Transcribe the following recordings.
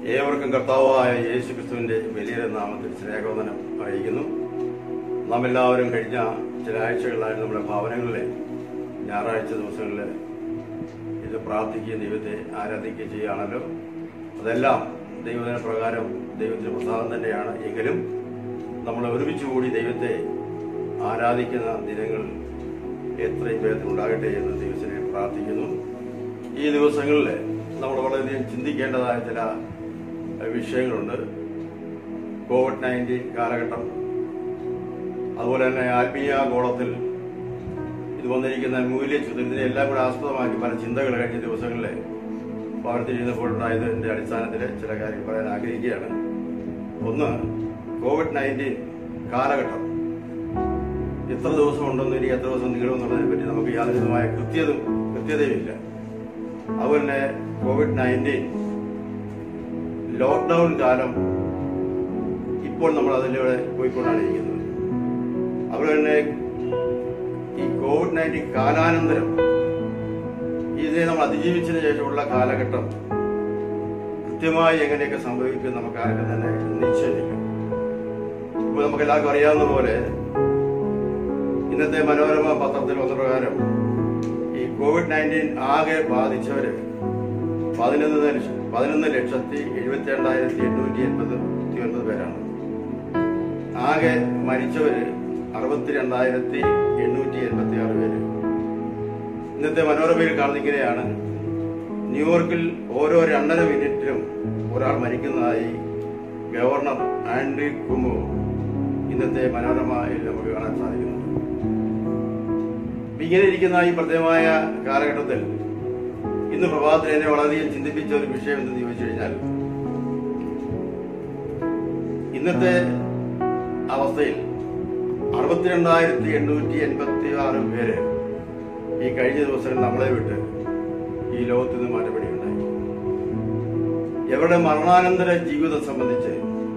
ഏവർക്കും കർത്താവായ യേശു ക്രിസ്തുവിന്റെ വലിയ നാമത്തിൽ സ്നേഹവന്ദനം അറിയിക്കുന്നു നാം എല്ലാവരും കഴിഞ്ഞ ചില ആഴ്ചകളായിട്ട് നമ്മുടെ ഭവനങ്ങളിലെ ഞായറാഴ്ച ദിവസങ്ങളിൽ ഇത് പ്രാർത്ഥിക്കുകയും ദൈവത്തെ ആരാധിക്കുകയും ചെയ്യുകയാണല്ലോ അതെല്ലാം ദൈവദിന പ്രകാരം ദൈവത്തിന് പ്രസാദം തന്നെയാണ് എങ്കിലും നമ്മൾ ഒരുമിച്ച് കൂടി ദൈവത്തെ ആരാധിക്കുന്ന ദിനങ്ങൾ എത്രയും വേഗത്തിൽ ഉണ്ടാകട്ടെ എന്ന് ദൈവത്തിനെ പ്രാർത്ഥിക്കുന്നു ഈ ദിവസങ്ങളിൽ നമ്മൾ വളരെയധികം ചിന്തിക്കേണ്ടതായ ചില എഹ്, വിഷയങ്ങളുണ്ട് കോവിഡ് നയൻറ്റീൻ കാലഘട്ടം അതുപോലെ തന്നെ ആത്മീയ ഗോളത്തിൽ ഇത് വന്നിരിക്കുന്ന മൂല്യച്യുതം ഇതിനെ എല്ലാം കൂടെ ആസ്പദമാക്കി പല ചിന്തകൾ കഴിഞ്ഞ ദിവസങ്ങളിൽ പ്രവർത്തിച്ചിരുന്നപ്പോഴുണ്ടായതിന്റെ അടിസ്ഥാനത്തിൽ ചില കാര്യങ്ങൾ പറയാൻ ആഗ്രഹിക്കുകയാണ് ഒന്ന് കോവിഡ് നയൻറ്റീൻ കാലഘട്ടം എത്ര ദിവസം ഉണ്ടെന്ന് ഇനി എത്ര ദിവസം നീളുമെന്നുള്ളതിനെ പറ്റി നമുക്ക് യാതൊരു വിധമായ കൃത്യതും കൃത്യതയുമില്ല അതുപോലെ തന്നെ കോവിഡ് നയൻറ്റീൻ ലോക്ക്ഡൌൺ കാലം ഇപ്പോൾ നമ്മൾ അതിലൂടെ പോയിക്കൊണ്ടാണ് ഇരിക്കുന്നത് അതുപോലെ തന്നെ ഈ കോവിഡ് നയൻറ്റീൻ കാലാനന്തരം ഇതിനെ നമ്മൾ അതിജീവിച്ചതിന് ശേഷമുള്ള കാലഘട്ടം കൃത്യമായി എങ്ങനെയൊക്കെ സംഭവിക്കും നമുക്ക് ആർക്കും തന്നെ നിശ്ചയില്ല ഇപ്പോൾ നമുക്ക് എല്ലാവർക്കും അറിയാവുന്ന പോലെ ഇന്നത്തെ മനോരമ പത്രത്തിൽ വന്ന പ്രകാരം ഈ കോവിഡ് നയൻറ്റീൻ ആകെ ബാധിച്ചവര് പതിനൊന്ന് ലക്ഷ- പതിനൊന്ന് ലക്ഷത്തി എഴുപത്തി രണ്ടായിരത്തി എണ്ണൂറ്റി എൺപത് ഒൻപത് പേരാണ് ആകെ മരിച്ചവര് അറുപത്തിരണ്ടായിരത്തി എണ്ണൂറ്റി എൺപത്തി ആറ് പേര് ഇന്നത്തെ മനോരമയിൽ കാണുന്ന ഇങ്ങനെയാണ് ന്യൂയോർക്കിൽ ഓരോ രണ്ടര മിനിറ്റിലും ഒരാൾ മരിക്കുന്നതായി ഗവർണർ ആൻഡ്രി കുമു ഇന്നത്തെ മനോരമയിൽ നമുക്ക് കാണാൻ സാധിക്കുന്നു ഇപ്പൊ ഇങ്ങനെ ഇരിക്കുന്ന ഈ പ്രത്യേകമായ കാലഘട്ടത്തിൽ ഇന്ന് പ്രഭാതത്തിൽ എന്നെ വളരെയധികം ചിന്തിപ്പിച്ച ഒരു വിഷയം എന്ന് ചോദിച്ചു കഴിഞ്ഞാൽ ഇന്നത്തെ അവസ്ഥയിൽ അറുപത്തിരണ്ടായിരത്തി എണ്ണൂറ്റി എൺപത്തി ആറ് പേര് ഈ കഴിഞ്ഞ ദിവസങ്ങളിൽ നമ്മളെ വിട്ട് ഈ ലോകത്ത് നിന്ന് മാറ്റപ്പെടുകയുണ്ടായി എവരുടെ മരണാനന്തര ജീവിതം സംബന്ധിച്ച്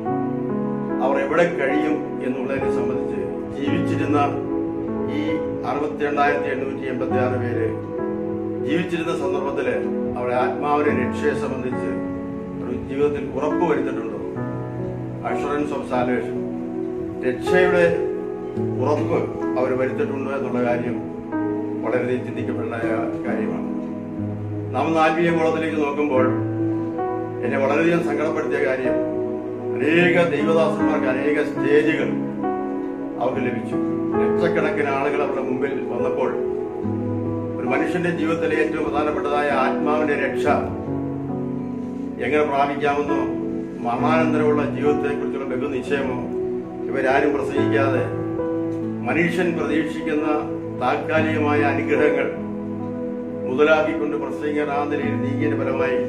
അവർ എവിടെ കഴിയും എന്നുള്ളതിനെ സംബന്ധിച്ച് ജീവിച്ചിരുന്ന ഈ അറുപത്തിരണ്ടായിരത്തി എണ്ണൂറ്റി എൺപത്തി ആറ് പേര് ജീവിച്ചിരുന്ന സന്ദർഭത്തില് അവരുടെ ആത്മാവിന്റെ രക്ഷയെ സംബന്ധിച്ച് ഒരു ജീവിതത്തിൽ ഉറപ്പ് വരുത്തിയിട്ടുണ്ടോ അഷുറൻസ് ഓഫ് സാൽവേഷൻ രക്ഷയുടെ ഉറപ്പ് അവർ വരുത്തിയിട്ടുണ്ടോ എന്നുള്ള കാര്യം വളരെയധികം ചിന്തിക്കപ്പെടേണ്ട കാര്യമാണ് നാം ഇന്ന് ആത്മീയ ഗോളത്തിലേക്ക് നോക്കുമ്പോൾ എന്നെ വളരെയധികം സങ്കടപ്പെടുത്തിയ കാര്യം അനേക ദൈവദാസന്മാർക്ക് അനേക സ്റ്റേജുകൾ അവർക്ക് ലഭിച്ചു ലക്ഷക്കണക്കിന് ആളുകൾ അവരുടെ മുമ്പിൽ വന്നപ്പോൾ ഒരു മനുഷ്യന്റെ ജീവിതത്തിലെ ഏറ്റവും പ്രധാനപ്പെട്ടതായ ആത്മാവിന്റെ രക്ഷ എങ്ങനെ പ്രാപിക്കാമെന്നോ മരണാനന്തരമുള്ള ജീവിതത്തെ കുറിച്ചുള്ള ബഹുനിശ്ചയമോ ഇവരാരും പ്രസംഗിക്കാതെ മനുഷ്യൻ പ്രതീക്ഷിക്കുന്ന താൽക്കാലികമായ അനുഗ്രഹങ്ങൾ മുതലാക്കിക്കൊണ്ട് പ്രസംഗനാന്തരയിൽ നീങ്ങിയതിന് ഫലമായി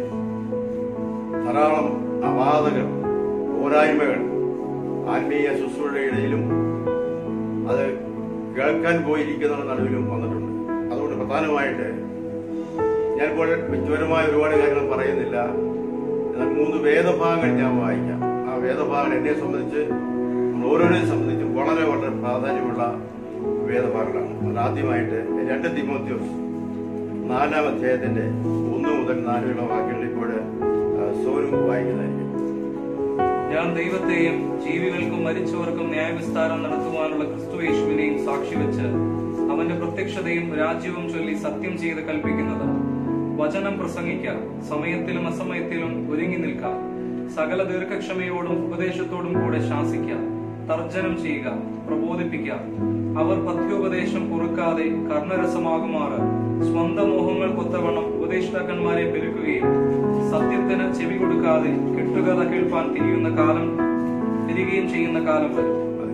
ധാരാളം അപാധകൾ പോരായ്മകൾ ആത്മീയ ശുശ്രൂഷയുടെയിലും അത് കേൾക്കാൻ പോയിരിക്കുന്നവരുടെ നടുവിലും വന്നിട്ടുണ്ട് അതുകൊണ്ട് പ്രധാനമായിട്ട് ഞാനിപ്പോൾ വ്യക്തിപരമായ ഒരുപാട് കാര്യങ്ങൾ പറയുന്നില്ല എന്നാൽ മൂന്ന് വേദഭാഗങ്ങൾ ഞാൻ വായിക്കാം ആ വേദഭാഗങ്ങൾ എന്നെ സംബന്ധിച്ച് നമ്മൾ ഓരോരുത്തരെ സംബന്ധിച്ച് വളരെ വളരെ പ്രാധാന്യമുള്ള വേദഭാഗങ്ങളാണ് അത് ആദ്യമായിട്ട് രണ്ട് തിമോത്യോസ് നാലാം അധ്യായത്തിന്റെ ഒന്ന് മുതൽ നാലുള്ള വാക്യങ്ങൾ ഇപ്പോൾ ആ, സോനു വായിക്കുന്നതായിരിക്കും ഞാൻ ദൈവത്തെയും ജീവികൾക്കും മരിച്ചവർക്കും ന്യായവിസ്താരം നടത്തുവാനുള്ള ക്രിസ്തുയേശുവിനെയും സാക്ഷി വെച്ച് അവന്റെ പ്രത്യക്ഷതയും രാജ്യവും ചൊല്ലി സത്യം ചെയ്ത് കൽപ്പിക്കുന്നത് വചനം പ്രസംഗിക്ക സമയത്തിലും അസമയത്തിലും ഒരുങ്ങി നിൽക്ക സകല ദീർഘക്ഷമയോടും ഉപദേശത്തോടും കൂടെ ശാസിക്ക തർജ്ജനം ചെയ്യുക പ്രബോധിപ്പിക്ക അവർ പഥ്യോപദേശം പൊറുക്കാതെ കർണരസമാകുമാറ് സ്വന്തം മോഹങ്ങൾക്കൊത്തവണ്ണം ഉപദേഷ്ടാക്കന്മാരെ പെരുക്കുകയും സത്യത്തിന് ചെവി കൊടുക്കാതെ കെട്ടുകഥ കേൾപ്പാൻ തിരിയുന്ന കാലം തിരികെയും ചെയ്യുന്ന കാലം വരും മതി.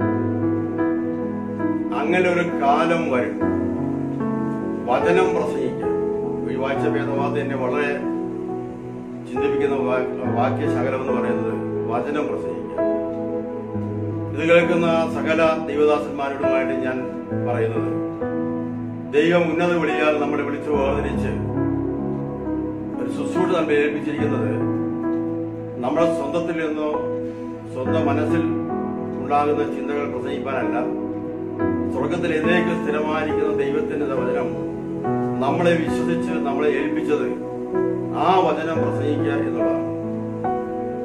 അങ്ങനെ ഒരു കാലം വരും വചനം പ്രസംഗിക്കുക ഈ വായിച്ച വേദവാദം എന്നെ വളരെ ചിന്തിപ്പിക്കുന്ന വാ- വാക്യശകലം എന്ന് പറയുന്നത് വചനം പ്രസംഗിക്കുക ഇത് കേൾക്കുന്ന സകല ദൈവദാസന്മാരോടുമായിട്ട് ഞാൻ പറയുന്നത് ദൈവം ഉന്നത വിളിയാൽ നമ്മളെ വിളിച്ചു വേർതിരിച്ച് ഒരു ശുശ്രൂഷ നമ്മൾ ഏൽപ്പിച്ചിരിക്കുന്നത് നമ്മുടെ സ്വന്തത്തിൽ നിന്നോ സ്വന്തം മനസ്സിൽ ഉണ്ടാകുന്ന ചിന്തകൾ പ്രസംഗിക്കാനല്ല സ്വർഗത്തിൽ എന്നേക്ക് സ്ഥിരമായിരിക്കുന്ന ദൈവത്തിന്റെ വചനം നമ്മളെ വിശ്വസിച്ച് നമ്മളെ ഏൽപ്പിച്ചത് ആ വചനം പ്രസംഗിക്കുക എന്നുള്ളതാണ്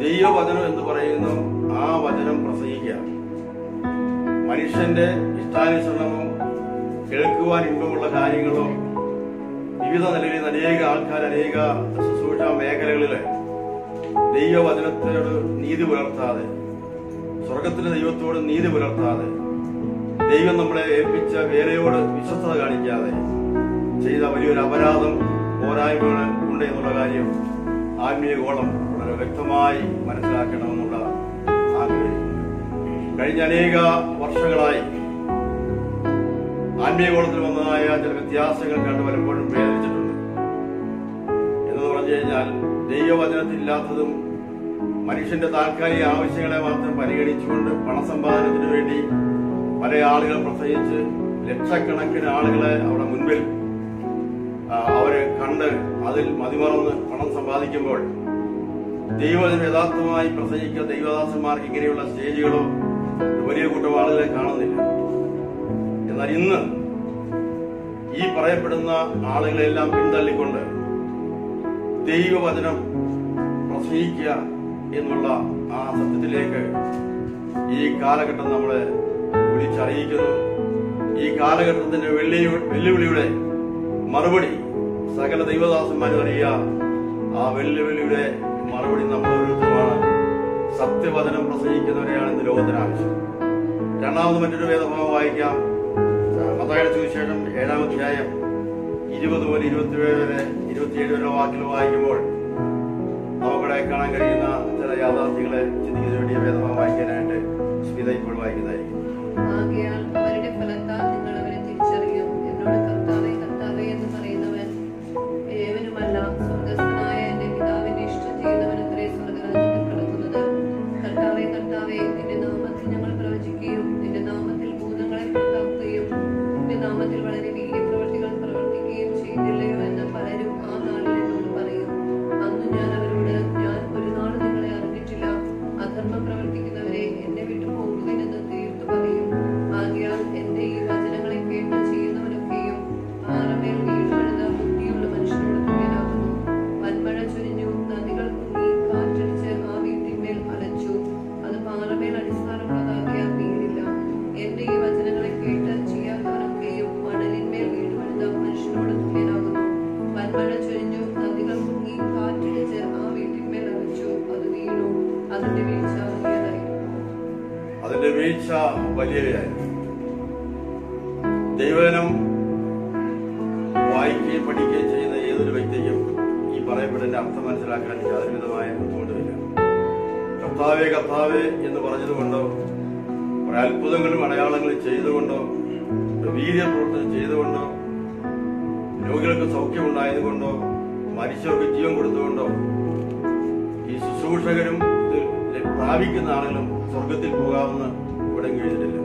ദൈവവചനം എന്ന് പറയുന്നു ആ വചനം പ്രസംഗിക്കുക മനുഷ്യന്റെ ഇഷ്ടാനുസരണമോ കേൾക്കുവാൻ ഇമ്പമുള്ള കാര്യങ്ങളോ വിവിധ നിലയിൽ അനേക ആൾക്കാർ അനേക ശുശ്രൂഷ മേഖലകളിൽ ദൈവവചനത്തോട് നീതി പുലർത്താതെ സ്വർഗത്തിലെ ദൈവത്തോട് നീതി പുലർത്താതെ ദൈവം നമ്മളെ ഏൽപ്പിച്ച വേലയോട് വിശ്വസ്തത കാണിക്കാതെ ചെയ്ത വലിയൊരു അപരാധം പോരായ്മകൾ ഉണ്ട് എന്നുള്ള കാര്യം ആത്മീയ ഗോളം വളരെ വ്യക്തമായി മനസ്സിലാക്കണമെന്നുള്ള ആഗ്രഹിക്കുന്നു കഴിഞ്ഞ അനേക വർഷങ്ങളായി ആത്മീയ ഗോളത്തിൽ വന്നതായ ചില വ്യത്യാസങ്ങൾ കണ്ട് പലപ്പോഴും വേദനിച്ചിട്ടുണ്ട് എന്ന് പറഞ്ഞു കഴിഞ്ഞാൽ ദൈവവചനത്തിലില്ലാത്തതും മനുഷ്യന്റെ താൽക്കാലിക ആവശ്യങ്ങളെ മാത്രം പരിഗണിച്ചുകൊണ്ട് പണസമ്പാദനത്തിന് വേണ്ടി പല ആളുകൾ പ്രസംഗിച്ച് ലക്ഷക്കണക്കിന് ആളുകളെ അവിടെ മുൻപിൽ ആ, അവരെ കണ്ട് അതിൽ മതിമറന്ന് പണം സമ്പാദിക്കുമ്പോൾ ദൈവവചനം യഥാർത്ഥമായി പ്രസംഗിക്കുന്ന ദൈവദാസന്മാർക്ക് ഇങ്ങനെയുള്ള സ്റ്റേജുകളോ ഒരു വലിയ കൂട്ടം ആളുകളെ കാണുന്നില്ല എന്നാൽ ഇന്ന് ഈ പറയപ്പെടുന്ന ആളുകളെല്ലാം പിന്തള്ളിക്കൊണ്ട് ദൈവവചനം പ്രസംഗിക്കുക എന്നുള്ള ആ സത്യത്തിലേക്ക് ഈ കാലഘട്ടം നമ്മളെ വിളിച്ചറിയിക്കുന്നു ഈ കാലഘട്ടത്തിന്റെ വെള്ളി വെല്ലുവിളിയുടെ മറുപടി സകല ദൈവദാസന്മാരും അറിയുക ആ വെല്ലുവിളിയുടെ മറുപടി നമ്മൾ ഓരോരുത്തരുമാണ് സത്യവചനം പ്രസംഗിക്കുന്നവരെയാണ് ഇന്ന് ലോകത്തിന് ആവശ്യം രണ്ടാമത് മറ്റൊരു വേദഭാഗം വായിക്കാം മതായുടെ സുവിശേഷം ഏഴാം അധ്യായം ഇരുപത് മുതൽ ഇരുപത്തിയേഴ് വരെ ഇരുപത്തിയേഴ് വരെ വാക്കിൽ വായിക്കുമ്പോൾ നമുക്കിടെ കാണാൻ കഴിയുന്ന ചില യാഥാർത്ഥ്യങ്ങളെ ചിന്തിക്കുന്നതിന് വേണ്ടി വേദഭാഗം വായിക്കാനായിട്ട് സ്മിത ഇപ്പോൾ വായിക്കുന്നതായിരിക്കും ആകയാൽ അവരുടെ ഫലത്താൽ നിങ്ങൾ അവരെ തിരിച്ചറിയും എന്നോട് കർത്താവേ കർത്താവേ എന്ന് പറയുന്നവൻ ഏവനുമല്ല സ്വർഗസ്ഥനായ എന്റെ പിതാവിന്റെ ഇഷ്ടം ചെയ്യുന്നവനത്രേ സ്വർഗരാജ്യത്തിൽ കടക്കുന്നത് കർത്താവേ കർത്താവേ നിന്റെ നാമത്തിൽ ഞങ്ങൾ പ്രവചിക്കുകയും നിന്റെ നാമത്തിൽ ഭൂതങ്ങളെ പുറത്താക്കുകയും നിന്റെ നാമത്തിൽ വളരെ വീര്യപ്രവർത്തികൾ പ്രവർത്തിക്കുകയും ചെയ്തില്ലയോ എന്ന് പലരും ആ നാളിൽ എന്നോട് പറയും അന്ന് ഞാൻ അവരോട് ഞാൻ ഒരു നാൾ നിങ്ങളെ അറിഞ്ഞിട്ടില്ല അധർമ്മം പ്രവർത്തിക്കുന്നവരെ എന്നെ വിട്ടു പോകുവിനെന്ന് തീർത്തു പറയും ആകയാൽ എന്റെ ഈ വചനങ്ങളെ കേട്ട് ചെയ്യുന്നവനൊക്കെയും പാറമേൽ വീടുപണിത ബുദ്ധിയുള്ള മനുഷ്യനോട് തുല്യനാകുന്നു വൻമഴ ചൊരിഞ്ഞു നദികൾ പൊങ്ങി കാറ്റടിച്ച് ആ വീട്ടിന്മേൽ അലച്ചു അത് പാറമേൽ അടിസ്ഥാനമുള്ളതാക്കിയാൽ വീടില്ല എന്റെ ഈ വചനങ്ങളെ കേട്ട് ചെയ്യാത്തവനൊക്കെയും മണലിന്മേൽ വീടുപണിത മനുഷ്യനോട് തുല്യനാകുന്നു വൻമഴ ചൊരിഞ്ഞു നദികൾ പൊങ്ങി കാറ്റടിച്ച് ആ വീട്ടിന്മേൽ അലച്ചു അത് വീണു അതിന്റെ വീഴ്ച വലിയതായിരുന്നു അതിന്റെ വീഴ്ച വലിയവയായിരുന്നു ദൈവനം വായിക്കുകയും പഠിക്കുകയും ചെയ്യുന്ന ഏതൊരു വ്യക്തിക്കും ഈ പറയപ്പെട്ടതിന്റെ അർത്ഥം മനസ്സിലാക്കാൻ യാതൊരു വിധമായ ബുദ്ധിമുട്ടുമില്ല കർത്താവേ കർത്താവേ എന്ന് പറഞ്ഞതുകൊണ്ടോ ഒരു അത്ഭുതങ്ങളും അടയാളങ്ങളും ചെയ്തുകൊണ്ടോ ഒരു വീര്യപ്രവർത്തനം ചെയ്തുകൊണ്ടോ രോഗികൾക്ക് സൗഖ്യമുണ്ടായതുകൊണ്ടോ മനുഷ്യർക്ക് ജീവൻ കൊടുത്തുകൊണ്ടോ ഈ ശുശ്രൂഷകരും ഇത് പ്രാപിക്കുന്ന ആളുകളും സ്വർഗത്തിൽ പോകാമെന്ന് ഇവിടെ എഴുതിയിട്ടില്ല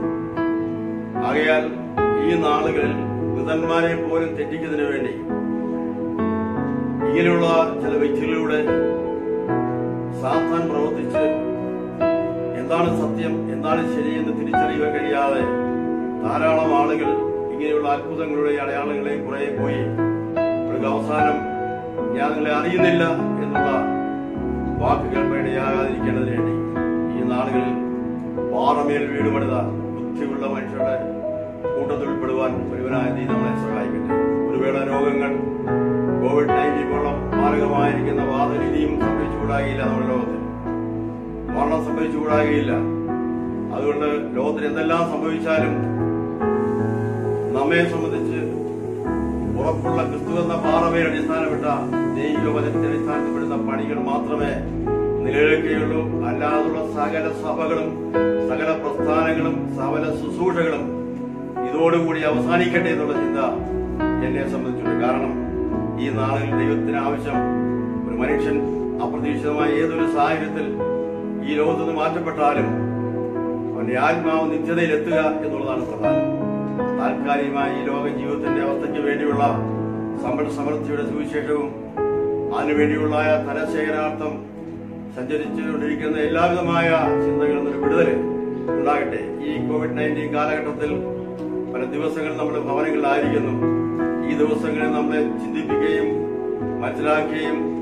ആകയാൽ ഈ നാളുകളിൽ വൃതന്മാരെ പോലും തെറ്റിക്കുന്നതിന് വേണ്ടി ഇങ്ങനെയുള്ള ചില വ്യക്തികളിലൂടെ സാത്താൻ പ്രവർത്തിച്ച് എന്താണ് സത്യം എന്താണ് ശരിയെന്ന് തിരിച്ചറിയുവാൻ കഴിയാതെ ധാരാളം ആളുകൾ ഇങ്ങനെയുള്ള അത്ഭുതങ്ങളുടെ അടയാളങ്ങളെയും കുറെ പോയി ഒരു അവസാനം ഞാൻ നിങ്ങളെ അറിയുന്നില്ല എന്നുള്ള വാക്കുകൾ പേടിയാകാതിരിക്കേണ്ടതിന് വേണ്ടി ഈ നാളുകളിൽ പാറമേൽ വീട് പണിത ബുദ്ധിയുള്ള മനുഷ്യരുടെ കൂട്ടത്തിൽ ഉൾപ്പെടുവാൻ ഒരുവനായ നീ നമ്മളെ സഹായിക്കട്ടെ ഒരു വേള രോഗങ്ങൾ കോവിഡ് നയൻറ്റീൻ പോലുള്ള മാരകമായിരിക്കുന്ന വാദരീതിയും സംഭവിച്ചുകൂടാകില്ല നമ്മുടെ ലോകത്തിൽ മരണം സംഭവിച്ചുകൂടാകില്ല അതുകൊണ്ട് ലോകത്തിൽ എന്തെല്ലാം സംഭവിച്ചാലും നമ്മെ സംബന്ധിച്ച് ഉറപ്പുള്ള ക്രിസ്തു എന്ന പാറമേൽ അടിസ്ഥാനപ്പെട്ട ദൈവവചനത്തെ അടിസ്ഥാനപ്പെടുന്ന പണികൾ മാത്രമേ നിലനിൽക്കുകയുള്ളൂ അല്ലാതുള്ള സകല സഭകളും സകല പ്രസ്ഥാനങ്ങളും സകല ശുശ്രൂഷകളും ഇതോടുകൂടി അവസാനിക്കട്ടെ എന്നുള്ള ചിന്ത എന്നെ സംബന്ധിച്ചുണ്ട് കാരണം ഈ നാളിൽ ദൈവത്തിന് ആവശ്യം ഒരു മനുഷ്യൻ അപ്രതീക്ഷിതമായ ഏതൊരു സാഹചര്യത്തിൽ ഈ ലോകത്ത് നിന്ന് മാറ്റപ്പെട്ടാലും അവന്റെ ആത്മാവ് നിത്യതയിൽ എത്തുക എന്നുള്ളതാണ് പ്രധാനം താൽക്കാലികമായി ഈ ലോക ജീവിതത്തിന്റെ അവസ്ഥയ്ക്ക് വേണ്ടിയുള്ള സമ്പൽ സമൃദ്ധിയുടെ സുവിശേഷവും അതിനുവേണ്ടിയുള്ള ധനശേഖരാർത്ഥം സഞ്ചരിച്ചുകൊണ്ടിരിക്കുന്ന എല്ലാവിധമായ ചിന്തകളിൽ നിന്നൊരു വിടുതല് ഉണ്ടാകട്ടെ ഈ കോവിഡ് നയൻറ്റീൻ കാലഘട്ടത്തിൽ പല ദിവസങ്ങൾ നമ്മുടെ ഭവനങ്ങളിലായിരിക്കുന്നു ഈ ദിവസങ്ങളിൽ നമ്മളെ ചിന്തിപ്പിക്കുകയും മനസ്സിലാക്കുകയും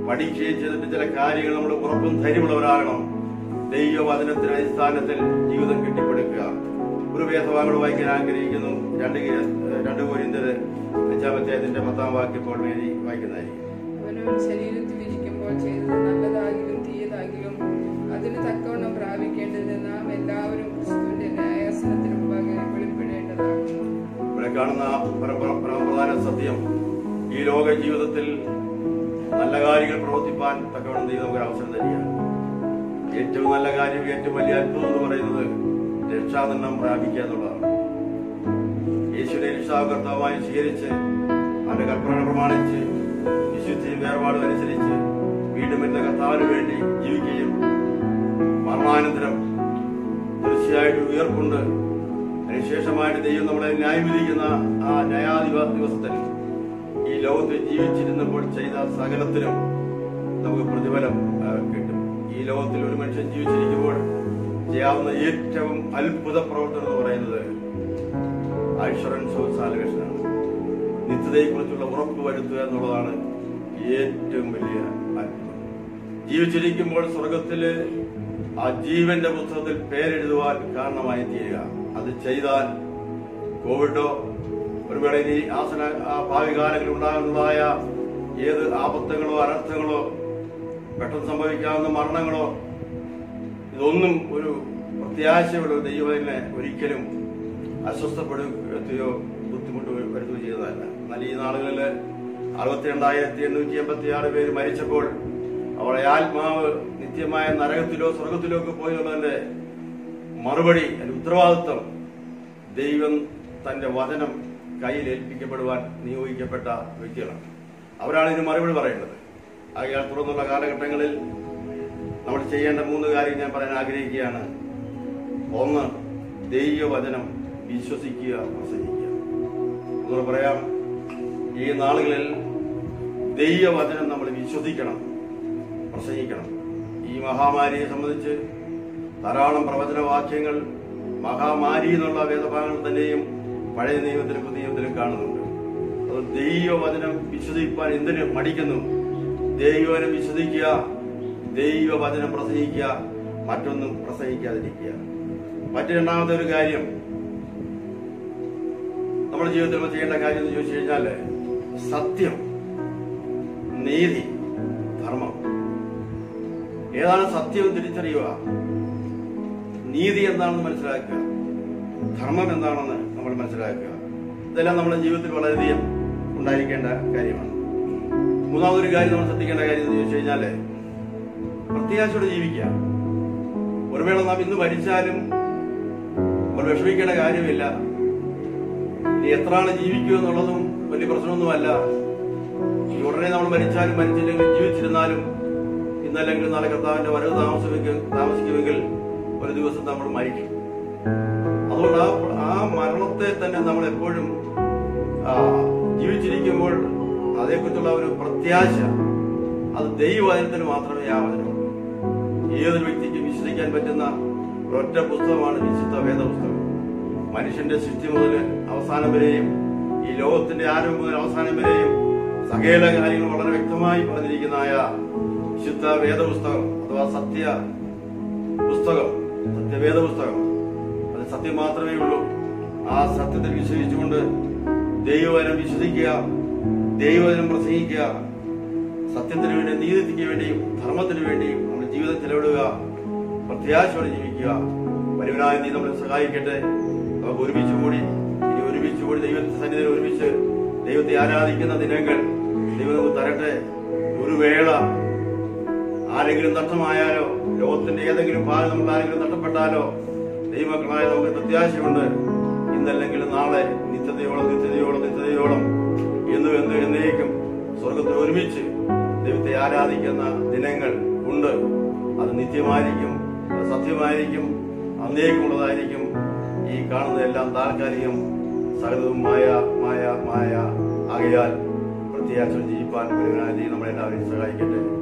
പഠിക്കുകയും ചെയ്തിട്ട് ചില കാര്യങ്ങൾ നമ്മൾ ഉറപ്പും ധൈര്യമുള്ളവരാകണം ദൈവവചനത്തിന്റെ അടിസ്ഥാനത്തിൽ ജീവിതം കെട്ടിപ്പടുക്കുക ഒരു വേദഭാഗങ്ങൾ വായിക്കാൻ ആഗ്രഹിക്കുന്നു രണ്ട് കേ- രണ്ട് കോരിന്തര് അഞ്ചാമത്തെ അതിന്റെ പത്താം വാക്യം ഇപ്പോൾ വേണ്ടി വായിക്കുന്നതായിരിക്കും അവനവൻ ശരീരത്തിൽ ഇരിക്കുമ്പോൾ ചെയ്തത് നല്ലതാകിലും തീയതാകിലും അതിന് തക്കവണ്ണം പ്രാപിക്കേണ്ടത് നാം എല്ലാവരും ക്രിസ്തുവിന്റെ ന്യായാസനത്തിന് മുമ്പാകെ വെളിപ്പെടേണ്ടതാകുന്നു ഇവിടെ കാണുന്ന പര- പര- പരമപ്രധാന സത്യം ഈ ലോക ജീവിതത്തിൽ നല്ല കാര്യങ്ങൾ പ്രവർത്തിപ്പാൻ തക്കവണ്ണം ദൈവം നമുക്ക് അവസരം തരികയാണ് ഏറ്റവും നല്ല കാര്യം ഏറ്റവും വലിയ അത്ഭുതം എന്ന് പറയുന്നത് രക്ഷാനിർണം പ്രാപിക്കുക എന്നുള്ളതാണ് യേശുവിനെ രക്ഷാകർത്താവായി സ്വീകരിച്ച് അവന്റെ കൽപ്പന പ്രമാണിച്ച് വിശുദ്ധിയും വേർപാടും അനുസരിച്ച് വീണ്ടും എന്റെ കർത്താവിന് വേണ്ടി ജീവിക്കുകയും മരണാനന്തരം തീർച്ചയായിട്ടും ഉയർപ്പുണ്ട് അതിനുശേഷമായിട്ട് ദൈവം നമ്മളെ ന്യായം വിധിക്കുന്ന ആ ന്യായാധിപ ദിവസത്തിൽ ഈ ലോകത്തിൽ ജീവിച്ചിരുന്നപ്പോൾ ചെയ്ത സകലത്തിനും നമുക്ക് പ്രതിഫലം ആ, കിട്ടും ഈ ലോകത്തിൽ ഒരു മനുഷ്യൻ ജീവിച്ചിരിക്കുമ്പോൾ ചെയ്യാവുന്ന ഏറ്റവും അത്ഭുത പ്രവർത്തനം എന്ന് പറയുന്നത് ഐശ്വറൻസ് ഓഫ് സാലവേഷനാണ് നിത്യതയെക്കുറിച്ചുള്ള ഉറപ്പ് വരുത്തുക എന്നുള്ളതാണ് ഏറ്റവും വലിയ അത്ഭുതം ജീവിച്ചിരിക്കുമ്പോൾ സ്വർഗത്തില് ആ ജീവന്റെ പുസ്തകത്തിൽ പേരെഴുതുവാൻ കാരണമായി തീരുക അത് ചെയ്താൽ കോവിഡോ ഒരുവേള ഇനി ആസന ആ ഭാവി കാലങ്ങളിൽ ഉണ്ടാകുന്നതായ ഏത് ആപത്തുകളോ അനർത്ഥങ്ങളോ പെട്ടെന്ന് സംഭവിക്കാവുന്ന മരണങ്ങളോ ഇതൊന്നും ഒരു പ്രത്യാശയുള്ള ഒരു ദൈവത്തിനെ ഒരിക്കലും അസ്വസ്ഥപ്പെടുകയോ ബുദ്ധിമുട്ട് വരുത്തുകയോ ചെയ്തതല്ല എന്നാൽ ഈ നാളുകളിൽ അറുപത്തി രണ്ടായിരത്തി എണ്ണൂറ്റി എൺപത്തി ആറ് പേര് മരിച്ചപ്പോൾ അവളെ ആത്മാവ് നിത്യമായ നരകത്തിലോ സ്വർഗത്തിലോ ഒക്കെ പോയി എന്നുള്ളതിന്റെ മറുപടി അതിന്റെ ഉത്തരവാദിത്വം ദൈവം തന്റെ വചനം കയ്യിൽ ഏൽപ്പിക്കപ്പെടുവാൻ നിയോഗിക്കപ്പെട്ട വ്യക്തികളാണ് അവരാണ് ഇതിന് മറുപടി പറയേണ്ടത് ആകയാൽ തുറന്നുള്ള കാലഘട്ടങ്ങളിൽ നമ്മൾ ചെയ്യേണ്ട മൂന്ന് കാര്യം ഞാൻ പറയാൻ ആഗ്രഹിക്കുകയാണ് ഒന്ന് ദൈവവചനം വിശ്വസിക്കുക പ്രസംഗിക്കുക ഒന്നുകൂടെ പറയാം ഈ നാളുകളിൽ ദൈവവചനം നമ്മൾ വിശ്വസിക്കണം പ്രസംഗിക്കണം ഈ മഹാമാരിയെ സംബന്ധിച്ച് ധാരാളം പ്രവചനവാക്യങ്ങൾ മഹാമാരി എന്നുള്ള വേദഭാഗങ്ങൾ തന്നെയും പഴയ നിയമത്തിലും പുതിയ നിയമത്തിലും കാണുന്നുണ്ട് അത് ദൈവവചനം വിശ്വസിപ്പാൻ എന്തിനു മടിക്കുന്നു ദൈവവചനം വിശ്വസിക്കുക ദൈവവചനം പ്രസംഗിക്കുക മറ്റൊന്നും പ്രസംഗിക്കാതിരിക്കുക മറ്റു രണ്ടാമത്തെ ഒരു കാര്യം നമ്മുടെ ജീവിതത്തിൽ നമ്മൾ ചെയ്യേണ്ട കാര്യം എന്ന് ചോദിച്ചു കഴിഞ്ഞാല് സത്യം നീതി ധർമ്മം ഏതാണ് സത്യം തിരിച്ചറിയുക നീതി എന്താണെന്ന് മനസ്സിലാക്കുക ധർമ്മം എന്താണെന്ന് നമ്മൾ മനസ്സിലാക്കുക ഇതെല്ലാം നമ്മുടെ ജീവിതത്തിൽ വളരെയധികം ഉണ്ടായിരിക്കേണ്ട കാര്യമാണ് മൂന്നാമതൊരു കാര്യം നമ്മൾ ശ്രദ്ധിക്കേണ്ട കാര്യം എന്ന് ചോദിച്ചു കഴിഞ്ഞാല് പ്രത്യാശയോടെ ജീവിക്കുക ഒരു വേള നാം ഇന്ന് ഭരിച്ചാലും നമ്മൾ വിഷമിക്കേണ്ട കാര്യമില്ല ഇനി എത്ര ആള് ജീവിക്കുക എന്നുള്ളതും വലിയ പ്രശ്നമൊന്നുമല്ല ഈ ഉടനെ നമ്മൾ മരിച്ചാലും മരിച്ചില്ലെങ്കിലും ജീവിച്ചിരുന്നാലും ഇന്നല്ലെങ്കിൽ നാളെ കർത്താവിന്റെ വരവ് താമസിക്കും താമസിക്കുമെങ്കിൽ ഒരു ദിവസം നമ്മൾ മരിക്കും അതുകൊണ്ട് ആ ആ മരണത്തെ തന്നെ നമ്മൾ എപ്പോഴും ആ, ജീവിച്ചിരിക്കുമ്പോൾ അതേക്കുറിച്ചുള്ള ഒരു പ്രത്യാശ അത് ദൈവവചനത്തിന് മാത്രമേ ആ വചനമുള്ളൂ ഏതൊരു വ്യക്തിക്കും വിശ്വസിക്കാൻ പറ്റുന്ന ഒരൊറ്റ പുസ്തകമാണ് വിശുദ്ധ വേദപുസ്തകം മനുഷ്യന്റെ സൃഷ്ടി മുതൽ അവസാനം വരെയും ഈ ലോകത്തിന്റെ ആരംഭം മുതൽ അവസാനം വരെയും സകല കാര്യങ്ങൾ വളരെ വ്യക്തമായി പറഞ്ഞിരിക്കുന്നതായ വിശുദ്ധ വേദപുസ്തകം അഥവാ സത്യ പുസ്തകം സത്യവേദ പുസ്തകം അത് സത്യം മാത്രമേ ഉള്ളൂ ആ സത്യത്തിൽ വിശ്വസിച്ചുകൊണ്ട് ദൈവവചനം വിശ്വസിക്കുക ദൈവവചനം പ്രസംഗിക്കുക സത്യത്തിന് വേണ്ടി നീതിക്ക് വേണ്ടിയും ധർമ്മത്തിന് വേണ്ടിയും നമ്മുടെ ജീവിതം ചെലവിടുക പ്രത്യാശയോടെ ജീവിക്കുക വരുവനായ നീ നമ്മളെ സഹായിക്കട്ടെ നമുക്ക് ഒരുമിച്ച് കൂടി ഇനി ഒരുമിച്ച് കൂടി ദൈവത്തിന്റെ സന്നിധിയിൽ ഒരുമിച്ച് ദൈവത്തെ ആരാധിക്കുന്ന ദിനങ്ങൾ ദൈവം നമുക്ക് തരട്ടെ ഒരു വേള ആരെങ്കിലും നഷ്ടമായാലോ ലോകത്തിന്റെ ഏതെങ്കിലും ഭാഗം നമുക്ക് ആരെങ്കിലും നഷ്ടപ്പെട്ടാലോ ദൈവമക്കളായ നമുക്ക് പ്രത്യാശയുണ്ട് ഇന്നല്ലെങ്കിൽ നാളെ നിത്യതയോളം നിത്യതയോളം നിത്യതയോളം എന്നും എന്നും എന്നേക്കും സ്വർഗത്തിൽ ഒരുമിച്ച് ദൈവത്തെ ആരാധിക്കുന്ന ദിനങ്ങൾ ഉണ്ട് അത് നിത്യമായിരിക്കും അത് സത്യമായിരിക്കും അന്നേക്കുമുള്ളതായിരിക്കും ഈ കാണുന്നതെല്ലാം താൽക്കാലികം സകലവും മായ മായ മായ ആകയാൽ പ്രത്യാശ ജീവിപ്പാൻ നമ്മളെല്ലാവരെയും സഹായിക്കട്ടെ